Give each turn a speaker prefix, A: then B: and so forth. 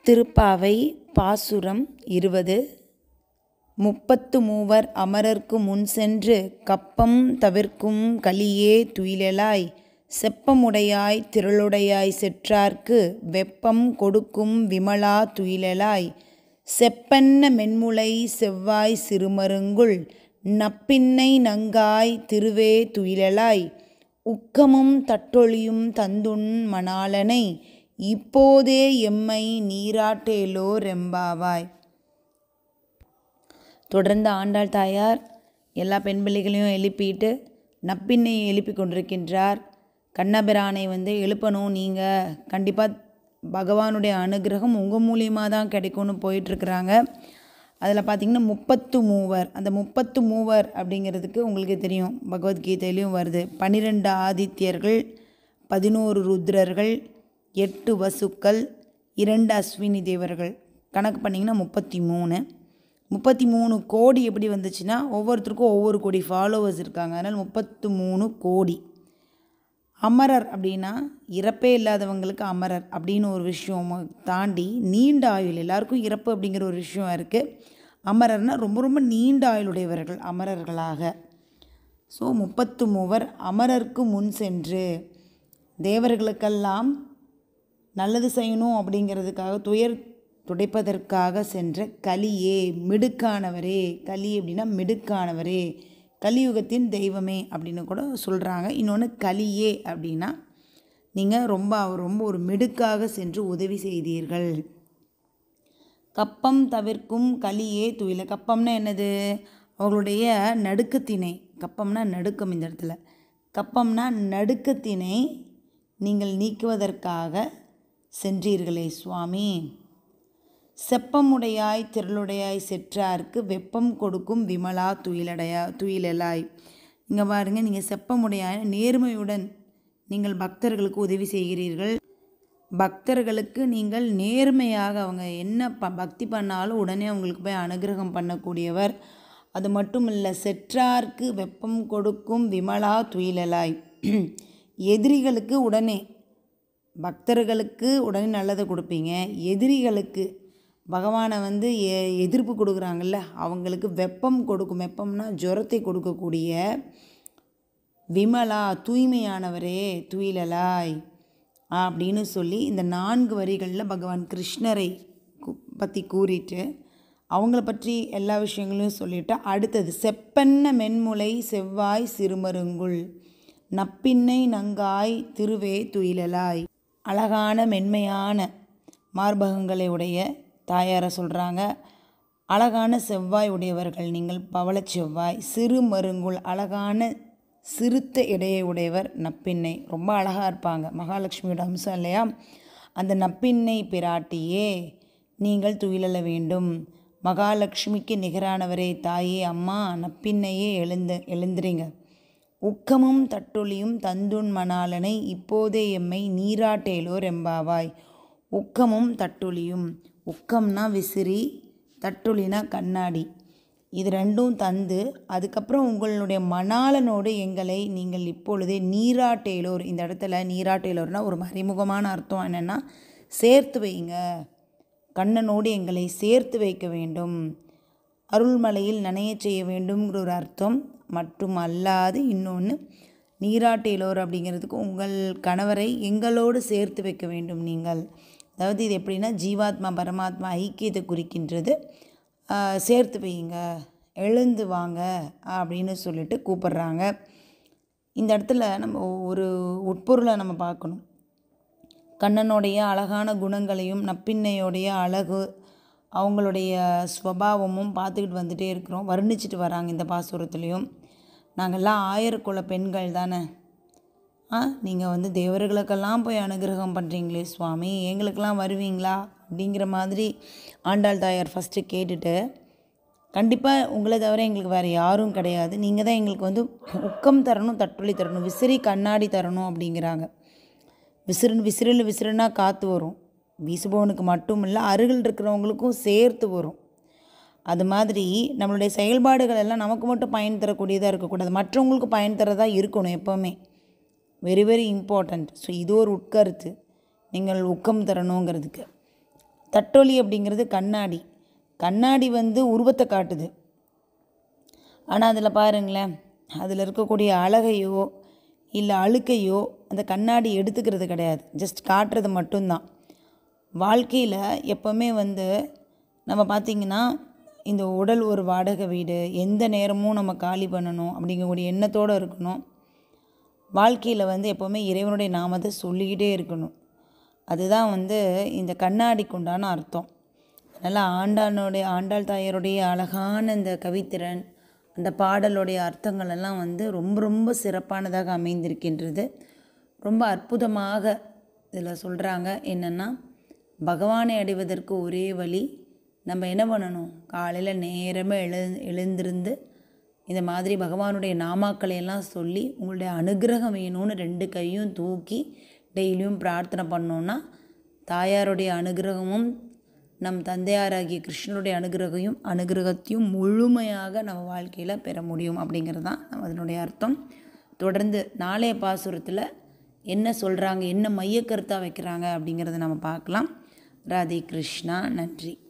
A: திருப்பாவை பாசுரம் இருபது முப்பத்து மூவர் அமரர்க்கு முன் சென்று கப்பம் தவிர்க்கும் கலியே துயிலெலாய் செப்பமுடையாய் திரளுடையாய் செற்றார்க்கு வெப்பம் கொடுக்கும் விமலா துயிலெலாய் செப்பன்ன மென்முலை செவ்வாய் சிறுமருங்குல் நப்பின்னை நங்காய் திருவே துயிலெலாய் உக்கமும் தட்டொழியும் தந்துன் மணாளனை இப்போதே எம்மை நீராட்டேலோ ரெம்பாவாய் தொடர்ந்து ஆண்டாள் தாயார் எல்லா பெண் பிள்ளைகளையும் எழுப்பிட்டு நப்பின்னையை எழுப்பி கொண்டிருக்கின்றார் கண்ணபிரானை வந்து எழுப்பணும் நீங்கள் கண்டிப்பாக பகவானுடைய அனுகிரகம் உங்கள் மூலியமாக தான் கிடைக்கும்னு போயிட்டுருக்குறாங்க அதில் பார்த்திங்கன்னா முப்பத்து மூவர் அந்த முப்பத்து மூவர் அப்படிங்கிறதுக்கு உங்களுக்கு தெரியும் பகவத்கீதையிலையும் வருது பன்னிரெண்டு ஆதித்யர்கள் பதினோரு ருத்ரர்கள் எட்டு வசுக்கள் இரண்டு அஸ்வினி தேவர்கள் கணக்கு பண்ணிங்கன்னா முப்பத்தி மூணு முப்பத்தி மூணு கோடி எப்படி வந்துச்சுன்னா ஒவ்வொருத்தருக்கும் ஒவ்வொரு கோடி ஃபாலோவர்ஸ் இருக்காங்க அதனால் முப்பத்து மூணு கோடி அமரர் அப்படின்னா இறப்பே இல்லாதவங்களுக்கு அமரர் அப்படின்னு ஒரு விஷயம் தாண்டி நீண்ட ஆயுள் எல்லாருக்கும் இறப்பு அப்படிங்கிற ஒரு விஷயம் இருக்குது அமரர்னா ரொம்ப ரொம்ப நீண்ட ஆயுளுடையவர்கள் அமரர்களாக ஸோ முப்பத்து மூவர் அமரருக்கு முன் சென்று தேவர்களுக்கெல்லாம் நல்லது செய்யணும் அப்படிங்கிறதுக்காக துயர் துடைப்பதற்காக சென்ற கலியே மிடுக்கானவரே கலி அப்படின்னா மிடுக்கானவரே கலியுகத்தின் தெய்வமே அப்படின்னு கூட சொல்கிறாங்க இன்னொன்று கலியே அப்படின்னா நீங்கள் ரொம்ப ரொம்ப ஒரு மிடுக்காக சென்று உதவி செய்தீர்கள் கப்பம் தவிர்க்கும் கலியே துயில கப்பம்னா என்னது அவர்களுடைய நடுக்கத்தினை கப்பம்னா நடுக்கம் இந்த இடத்துல கப்பம்னா நடுக்கத்தினை நீங்கள் நீக்குவதற்காக சென்றீர்களே சுவாமி செப்பமுடையாய் திரளுடையாய் செற்றார்க்கு வெப்பம் கொடுக்கும் விமலா துயிலடையா துயிலலாய் இங்கே பாருங்கள் நீங்கள் செப்பமுடையாய் நேர்மையுடன் நீங்கள் பக்தர்களுக்கு உதவி செய்கிறீர்கள் பக்தர்களுக்கு நீங்கள் நேர்மையாக அவங்க என்ன ப பக்தி பண்ணாலும் உடனே அவங்களுக்கு போய் அனுகிரகம் பண்ணக்கூடியவர் அது மட்டும் இல்லை செற்றார்க்கு வெப்பம் கொடுக்கும் விமலா துயிலலாய் எதிரிகளுக்கு உடனே பக்தர்களுக்கு உடனே நல்லதை கொடுப்பீங்க எதிரிகளுக்கு பகவானை வந்து எ எதிர்ப்பு கொடுக்குறாங்கல்ல அவங்களுக்கு வெப்பம் கொடுக்கும் வெப்பம்னா ஜுரத்தை கொடுக்கக்கூடிய விமலா தூய்மையானவரே துயிலலாய் அப்படின்னு சொல்லி இந்த நான்கு வரிகளில் பகவான் கிருஷ்ணரை பற்றி கூறிட்டு அவங்கள பற்றி எல்லா விஷயங்களையும் சொல்லிவிட்டு அடுத்தது செப்பன்ன மென்முலை செவ்வாய் சிறுமருங்குள் நப்பின்னை நங்காய் திருவே துயிலலாய் அழகான மென்மையான மார்பகங்களை உடைய தாயாரை சொல்கிறாங்க அழகான செவ்வாய் உடையவர்கள் நீங்கள் பவளச் செவ்வாய் சிறு மருங்குள் அழகான சிறுத்த இடையை உடையவர் நப்பின்னை ரொம்ப அழகாக இருப்பாங்க மகாலட்சுமியோட அம்சம் இல்லையா அந்த நப்பின்னை பிராட்டியே நீங்கள் துயிலல வேண்டும் மகாலட்சுமிக்கு நிகரானவரே தாயே அம்மா நப்பின்னையே எழுந்து எழுந்துறீங்க உக்கமும் தட்டொலியும் தந்துன் மணாலனை இப்போதே எம்மை நீராட்டேலோ ரெம்பாவாய் உக்கமும் தட்டொலியும் உக்கம்னா விசிறி தட்டொலினா கண்ணாடி இது ரெண்டும் தந்து அதுக்கப்புறம் உங்களுடைய மணாலனோடு எங்களை நீங்கள் இப்பொழுதே நீராட்டேலோர் இந்த இடத்துல நீராட்டேலோர்னால் ஒரு மறைமுகமான அர்த்தம் என்னென்னா சேர்த்து வைங்க கண்ணனோடு எங்களை சேர்த்து வைக்க வேண்டும் அருள்மலையில் நனைய செய்ய வேண்டும்ங்கிற ஒரு அர்த்தம் மட்டும் அல்லாது இன்னொன்று நீராட்டேலோர் அப்படிங்கிறதுக்கு உங்கள் கணவரை எங்களோடு சேர்த்து வைக்க வேண்டும் நீங்கள் அதாவது இது எப்படின்னா ஜீவாத்மா பரமாத்மா ஐக்கியத்தை குறிக்கின்றது சேர்த்து வையுங்க எழுந்து வாங்க அப்படின்னு சொல்லிட்டு கூப்பிட்றாங்க இந்த இடத்துல நம்ம ஒரு உட்பொருளை நம்ம பார்க்கணும் கண்ணனுடைய அழகான குணங்களையும் நப்பின்னையோடைய அழகு அவங்களுடைய ஸ்வபாவமும் பார்த்துக்கிட்டு வந்துகிட்டே இருக்கிறோம் வர்ணிச்சிட்டு வராங்க இந்த பாசுரத்துலேயும் நாங்கள்லாம் ஆயிரக்குள்ள பெண்கள் தானே ஆ நீங்கள் வந்து தேவர்களுக்கெல்லாம் போய் அனுகிரகம் பண்ணுறீங்களே சுவாமி எங்களுக்கெல்லாம் வருவீங்களா அப்படிங்கிற மாதிரி ஆண்டாள் தாயார் ஃபஸ்ட்டு கேட்டுட்டு கண்டிப்பாக உங்களை தவிர எங்களுக்கு வேறு யாரும் கிடையாது நீங்கள் தான் எங்களுக்கு வந்து உக்கம் தரணும் தட்டுளி தரணும் விசிறி கண்ணாடி தரணும் அப்படிங்கிறாங்க விசிறு விசிறில் விசிறுனா காற்று வரும் வீசுபவனுக்கு மட்டும் இல்லை அருகில் இருக்கிறவங்களுக்கும் சேர்த்து வரும் அது மாதிரி நம்மளுடைய செயல்பாடுகள் எல்லாம் நமக்கு மட்டும் பயன் தரக்கூடியதாக இருக்கக்கூடாது மற்றவங்களுக்கு பயன் தரதாக இருக்கணும் எப்போவுமே வெரி வெரி இம்பார்ட்டண்ட் ஸோ இது ஒரு உட்கருத்து நீங்கள் உக்கம் தரணுங்கிறதுக்கு தட்டொலி அப்படிங்கிறது கண்ணாடி கண்ணாடி வந்து உருவத்தை காட்டுது ஆனால் அதில் பாருங்களேன் அதில் இருக்கக்கூடிய அழகையோ இல்லை அழுக்கையோ அந்த கண்ணாடி எடுத்துக்கிறது கிடையாது ஜஸ்ட் காட்டுறது மட்டும்தான் வாழ்க்கையில் எப்போவுமே வந்து நம்ம பார்த்திங்கன்னா இந்த உடல் ஒரு வாடகை வீடு எந்த நேரமும் நம்ம காலி பண்ணணும் அப்படிங்கக்கூடிய எண்ணத்தோடு இருக்கணும் வாழ்க்கையில் வந்து எப்போவுமே இறைவனுடைய நாமத்தை சொல்லிக்கிட்டே இருக்கணும் அதுதான் வந்து இந்த கண்ணாடிக்கு உண்டான அர்த்தம் அதனால் ஆண்டானுடைய ஆண்டாள் தாயருடைய அழகான இந்த கவித்திறன் அந்த பாடலுடைய அர்த்தங்கள் எல்லாம் வந்து ரொம்ப ரொம்ப சிறப்பானதாக அமைந்திருக்கின்றது ரொம்ப அற்புதமாக இதில் சொல்கிறாங்க என்னென்னா பகவானை அடைவதற்கு ஒரே வழி நம்ம என்ன பண்ணணும் காலையில் நேரமே எழு எழுந்திருந்து இந்த மாதிரி பகவானுடைய நாமாக்களை எல்லாம் சொல்லி உங்களுடைய அனுகிரகம் வேணும்னு ரெண்டு கையும் தூக்கி டெய்லியும் பிரார்த்தனை பண்ணோன்னா தாயாருடைய அனுகிரகமும் நம் தந்தையாராகிய கிருஷ்ணனுடைய அனுகிரகையும் அனுகிரகத்தையும் முழுமையாக நம்ம வாழ்க்கையில் பெற முடியும் அப்படிங்கிறது தான் அதனுடைய அர்த்தம் தொடர்ந்து நாளைய பாசுரத்தில் என்ன சொல்கிறாங்க என்ன மையக்கருத்தாக வைக்கிறாங்க அப்படிங்கிறத நம்ம பார்க்கலாம் ராதே கிருஷ்ணா நன்றி